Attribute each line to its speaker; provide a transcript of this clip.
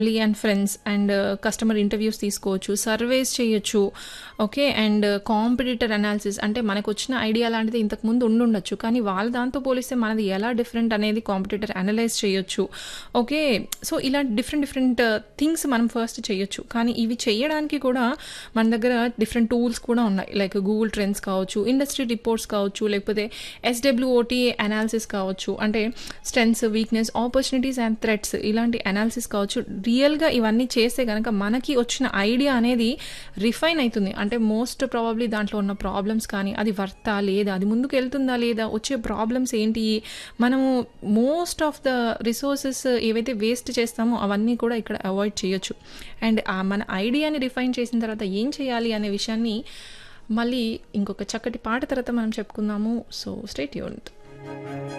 Speaker 1: family and friends and customer interviews తీసుకోవచ్చు surveys చేయొచ్చు okay and competitor analysis అంటే మనకు వచ్చిన ఐడియా లాంటిది ఇంతకు ముందు ఉండుండొచ్చు కానీ వాళ్ళ దాంతో పోలిస్తే మనది ఎలా డిఫరెంట్ అనేది కాంపిటీటర్ అనలైజ్ చేయొచ్చు ఓకే సో ఇలా డిఫరెంట్ డిఫరెంట్ థింగ్స్ మనం ఫస్ట్ చేయొచ్చు కానీ ఇవి చేయడానికి కూడా మన దగ్గర డిఫరెంట్ టూల్స్ కూడా ఉన్నాయి లైక్ గూగుల్ ట్రెండ్స్ కావచ్చు ఇండస్ట్రీ రిపోర్ట్స్ కావచ్చు లేకపోతే ఎస్డబ్ల్యూఓటీ అనాలిసిస్ కావచ్చు అంటే strengths weakness opportunities and threats ఇలాంటి అనాలిసిస్ కావచ్చు రియల్గా ఇవన్నీ చేస్తే కనుక మనకి వచ్చిన ఐడియా అనేది రిఫైన్ అవుతుంది అంటే మోస్ట్ ప్రాబబ్లీ దాంట్లో ఉన్న ప్రాబ్లమ్స్ కానీ అది వర్తా లేదా అది ముందుకు వెళ్తుందా లేదా వచ్చే ప్రాబ్లమ్స్ ఏంటి మనము మోస్ట్ ఆఫ్ ద రిసోర్సెస్ ఏవైతే వేస్ట్ చేస్తామో అవన్నీ కూడా ఇక్కడ అవాయిడ్ చేయొచ్చు అండ్ మన ఐడియాని రిఫైన్ చేసిన తర్వాత ఏం చేయాలి అనే విషయాన్ని మళ్ళీ ఇంకొక చక్కటి పాట తర్వాత మనం చెప్పుకుందాము సో స్టేట్ యూనిట్